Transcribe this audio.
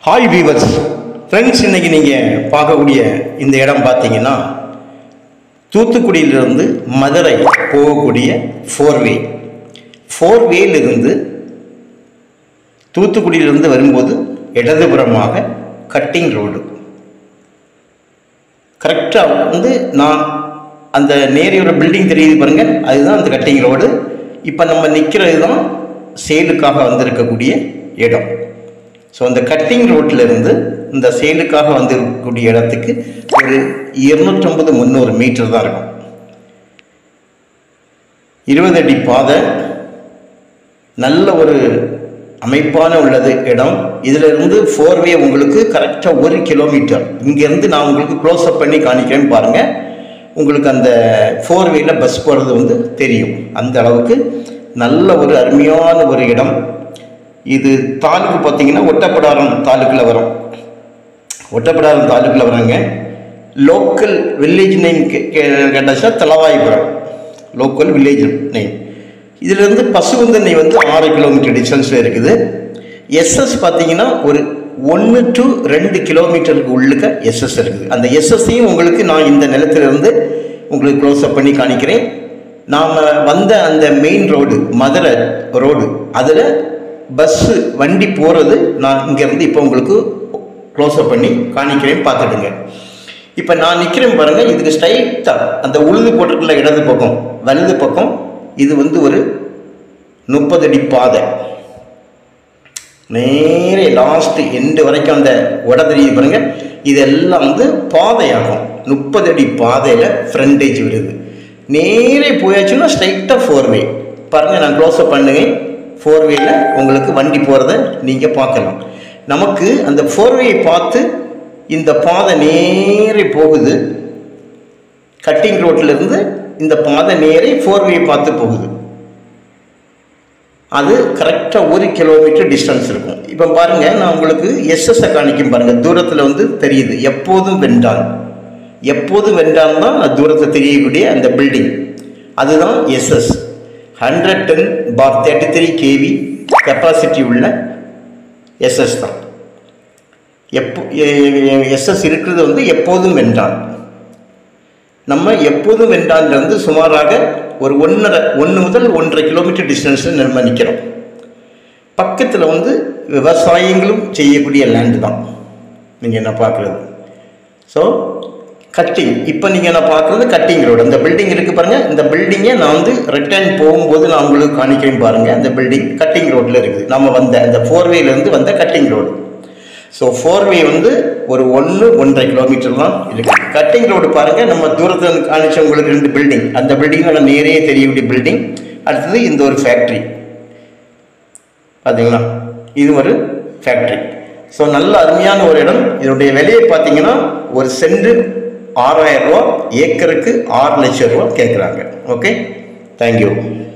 hi viewers friends இன்னைக்கு நீங்கள் பார்க்கக்கூடிய இந்த இடம் பார்த்தீங்கன்னா தூத்துக்குடியிலிருந்து மதுரை போகக்கூடிய ஃபோர்வே ஃபோர்வேலிருந்து தூத்துக்குடியிலிருந்து வரும்போது இடதுபுறமாக கட்டிங் ரோடு கரெக்டாக வந்து நான் அந்த நேரியோட பில்டிங் தெரியுது பாருங்க அதுதான் அந்த கட்டிங் ரோடு இப்போ நம்ம நிற்கிறது தான் சேலுக்காக வந்திருக்கக்கூடிய இடம் ஸோ அந்த கட்டிங் ரோட்டில் இருந்து இந்த சேலுக்காக வந்திருக்கக்கூடிய இடத்துக்கு ஒரு இருநூற்றம்பது முந்நூறு மீட்டர் தான் இருக்கும் இருபது அடி பாதை நல்ல ஒரு அமைப்பான உள்ளது இடம் இதில் இருந்து ஃபோர்வே உங்களுக்கு கரெக்டாக ஒரு கிலோமீட்டர் இங்கேருந்து நான் உங்களுக்கு க்ளோஸ் அப் பண்ணி காணிக்கிறேன்னு பாருங்கள் உங்களுக்கு அந்த ஃபோர்வேல பஸ் போகிறது வந்து தெரியும் அந்த அளவுக்கு நல்ல ஒரு அருமையான ஒரு இடம் இது தாலுக்கு பார்த்தீங்கன்னா ஒட்டப்படாரம் தாலுக்கில் வரும் ஒட்டப்படாரம் தாலுக்கில் வராங்க லோக்கல் வில்லேஜ் நேம் கேட்டாச்சா தலவாய்புரம் லோக்கல் வில்லேஜ் நேம் இதிலிருந்து பசுவந்தண்ணை வந்து ஆறு கிலோமீட்டர் டிஸ்டன்ஸில் இருக்குது எஸ்எஸ் பார்த்தீங்கன்னா ஒரு ஒன்று டு ரெண்டு கிலோமீட்டருக்கு உள்ளுக்க எஸ்எஸ் இருக்குது அந்த எஸ்எஸ்ஸையும் உங்களுக்கு நான் இந்த நிலத்திலிருந்து உங்களுக்கு க்ளோஸ் அப் பண்ணி காணிக்கிறேன் நாம் வந்த அந்த மெயின் ரோடு மதுரை ரோடு அதில் பஸ்ஸு வண்டி போகிறது நான் இங்கேருந்து இப்போ உங்களுக்கு க்ளோஸ் அப் பண்ணி காணிக்கிறேன் பார்த்துடுங்க இப்போ நான் நிற்கிறேன் பாருங்கள் இதுக்கு ஸ்ட்ரைட்டாக அந்த உழுது போட்டிருக்குள்ள இடது பக்கம் வலது பக்கம் இது வந்து ஒரு முப்பது அடி பாதை நேரே லாஸ்ட் எண்டு வரைக்கும் அந்த உட தெரியுது பாருங்க இதெல்லாம் வந்து பாதையாகும் முப்பது அடி பாதையில் ஃப்ரண்டேஜ் வருது நேரே போயாச்சுன்னா ஸ்ட்ரைட்டாக ஃபோர்வே பாருங்க நான் க்ளோஸ் அப் பண்ணுங்க ஃபோர்வேல உங்களுக்கு வண்டி போகிறத நீங்கள் பார்க்கலாம் நமக்கு அந்த ஃபோர்வேயை பார்த்து இந்த பாதை நேரே போகுது கட்டிங் ரோட்லேருந்து இந்த பாதை நேரே ஃபோர்வே பார்த்து போகுது அது கரெக்டாக ஒரு கிலோமீட்டர் டிஸ்டன்ஸ் இருக்கும் இப்போ பாருங்கள் நான் உங்களுக்கு எஸ்எஸ்ஸை காணிக்கும் பாருங்கள் தூரத்தில் வந்து தெரியுது எப்போதும் வென்றான் எப்போதும் வென்றான் தான் தூரத்தில் தெரியக்கூடிய அந்த பில்டிங் அதுதான் SS hundred ten bar thirty three KV capacity உள்ள எஸ்எஸ் தான் எப்போ எஸ்எஸ் இருக்கிறது வந்து எப்போதும் வென்றான் நம்ம எப்போதும் வென்றான்ல வந்து சுமாராக ஒரு ஒன்றரை ஒன்று முதல் ஒன்றரை கிலோமீட்டர் டிஸ்டன்ஸில் நம்ம நிற்கிறோம் பக்கத்தில் வந்து விவசாயங்களும் செய்யக்கூடிய லேண்டு தான் நீங்கள் என்ன பார்க்குறது ஸோ கட்டிங் இப்போ நீங்கள் என்ன பார்க்குறது கட்டிங் ரோடு இந்த பில்டிங் இருக்குது பாருங்கள் இந்த பில்டிங்கை நான் வந்து ரிட்டர்ன் போகும்போது நான் உங்களுக்கு காணிக்கிறேன் பாருங்கள் அந்த பில்டிங் கட்டிங் ரோட்டில் இருக்குது நம்ம வந்த அந்த ஃபோர்வேலேருந்து வந்த கட்டிங் ரோடு ஸோ ஃபோர்வே வந்து ஒரு ஒன்று ஒன்றரை கிலோமீட்டர் தான் இருக்குது கட்டிங் ரோடு பாருங்கள் நம்ம தூரத்தில் காணிச்ச உங்களுக்கு ரெண்டு பில்டிங் அந்த பில்டிங் நம்ம நேரே தெரியக்கூடிய பில்டிங் அடுத்தது இந்த ஒரு ஃபேக்ட்ரி பார்த்தீங்களா இது ஒரு ஃபேக்ட்ரி ஸோ நல்ல அருமையான ஒரு இடம் இதனுடைய விலையை பார்த்தீங்கன்னா ஒரு சென்ட் ஆறாயிரம் ரூபா ஏக்கருக்கு ஆறு லட்சம் ரூபா கேட்குறாங்க ஓகே தேங்க்யூ